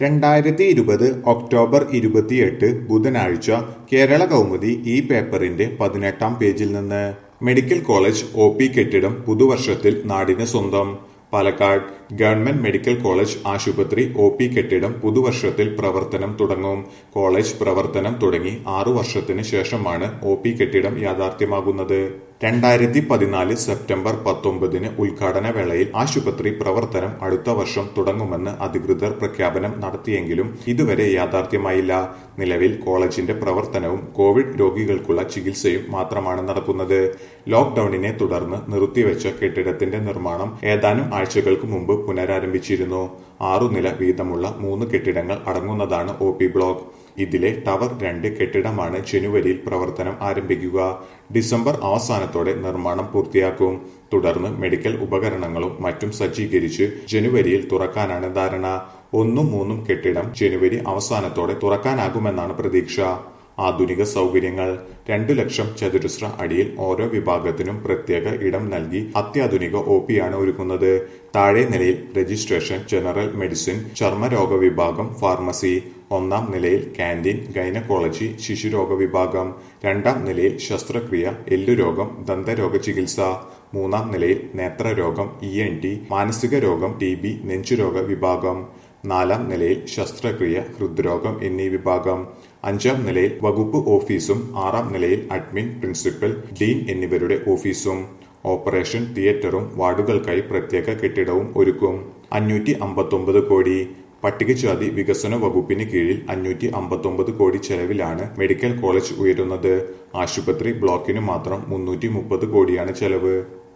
രണ്ടായിരത്തി ഇരുപത് ഒക്ടോബർ ഇരുപത്തിയെട്ട് ബുധനാഴ്ച കേരള കൗമുദി ഈ പേപ്പറിന്റെ പതിനെട്ടാം പേജിൽ നിന്ന് മെഡിക്കൽ കോളേജ് ഒ പി കെട്ടിടം പുതുവർഷത്തിൽ നാടിന് സ്വന്തം പാലക്കാട് ഗവൺമെന്റ് മെഡിക്കൽ കോളേജ് ആശുപത്രി ഒ പി കെട്ടിടം പുതുവർഷത്തിൽ പ്രവർത്തനം തുടങ്ങും കോളേജ് പ്രവർത്തനം തുടങ്ങി ആറു വർഷത്തിന് ശേഷമാണ് ഒ പി കെട്ടിടം യാഥാർത്ഥ്യമാകുന്നത് രണ്ടായിരത്തി പതിനാല് സെപ്റ്റംബർ പത്തൊമ്പതിന് ഉദ്ഘാടന വേളയിൽ ആശുപത്രി പ്രവർത്തനം അടുത്ത വർഷം തുടങ്ങുമെന്ന് അധികൃതർ പ്രഖ്യാപനം നടത്തിയെങ്കിലും ഇതുവരെ യാഥാർത്ഥ്യമായില്ല നിലവിൽ കോളേജിന്റെ പ്രവർത്തനവും കോവിഡ് രോഗികൾക്കുള്ള ചികിത്സയും മാത്രമാണ് നടക്കുന്നത് ലോക്ഡൌണിനെ തുടർന്ന് നിർത്തിവെച്ച കെട്ടിടത്തിന്റെ നിർമ്മാണം ഏതാനും ആഴ്ചകൾക്ക് മുമ്പ് പുനരാരംഭിച്ചിരുന്നു ആറുനില വീതമുള്ള മൂന്ന് കെട്ടിടങ്ങൾ അടങ്ങുന്നതാണ് ഒ പി ബ്ലോക്ക് ഇതിലെ ടവർ രണ്ട് കെട്ടിടമാണ് ജനുവരിയിൽ പ്രവർത്തനം ആരംഭിക്കുക ഡിസംബർ അവസാനത്തോടെ നിർമ്മാണം പൂർത്തിയാക്കും തുടർന്ന് മെഡിക്കൽ ഉപകരണങ്ങളും മറ്റും സജ്ജീകരിച്ച് ജനുവരിയിൽ തുറക്കാനാണ് ധാരണ ഒന്നും മൂന്നും കെട്ടിടം ജനുവരി അവസാനത്തോടെ തുറക്കാനാകുമെന്നാണ് പ്രതീക്ഷ ആധുനിക സൗകര്യങ്ങൾ രണ്ടു ലക്ഷം ചതുരശ്ര അടിയിൽ ഓരോ വിഭാഗത്തിനും പ്രത്യേക ഇടം നൽകി അത്യാധുനിക ഒ ആണ് ഒരുക്കുന്നത് താഴെ നിലയിൽ രജിസ്ട്രേഷൻ ജനറൽ മെഡിസിൻ ചർമ്മരോഗ വിഭാഗം ഫാർമസി ഒന്നാം നിലയിൽ കാന്റീൻ ഗൈനക്കോളജി ശിശുരോഗ വിഭാഗം രണ്ടാം നിലയിൽ ശസ്ത്രക്രിയ എല്ലുരോഗം ദന്തരോഗ ചികിത്സ മൂന്നാം നിലയിൽ നേത്രരോഗം ഇ എൻ ടി മാനസിക രോഗം ടി ബി നെഞ്ചുരോഗ വിഭാഗം നാലാം നിലയിൽ ശസ്ത്രക്രിയ ഹൃദ്രോഗം എന്നീ വിഭാഗം അഞ്ചാം നിലയിൽ വകുപ്പ് ഓഫീസും ആറാം നിലയിൽ അഡ്മിൻ പ്രിൻസിപ്പൽ ഡീൻ എന്നിവരുടെ ഓഫീസും ഓപ്പറേഷൻ തിയേറ്ററും വാർഡുകൾക്കായി പ്രത്യേക കെട്ടിടവും ഒരുക്കും അഞ്ഞൂറ്റി അമ്പത്തൊമ്പത് കോടി പട്ടികജാതി വികസന വകുപ്പിന് കീഴിൽ അഞ്ഞൂറ്റി അമ്പത്തൊമ്പത് കോടി ചെലവിലാണ് മെഡിക്കൽ കോളേജ് ഉയരുന്നത് ആശുപത്രി ബ്ലോക്കിന് മാത്രം മുന്നൂറ്റി മുപ്പത് കോടിയാണ് ചെലവ്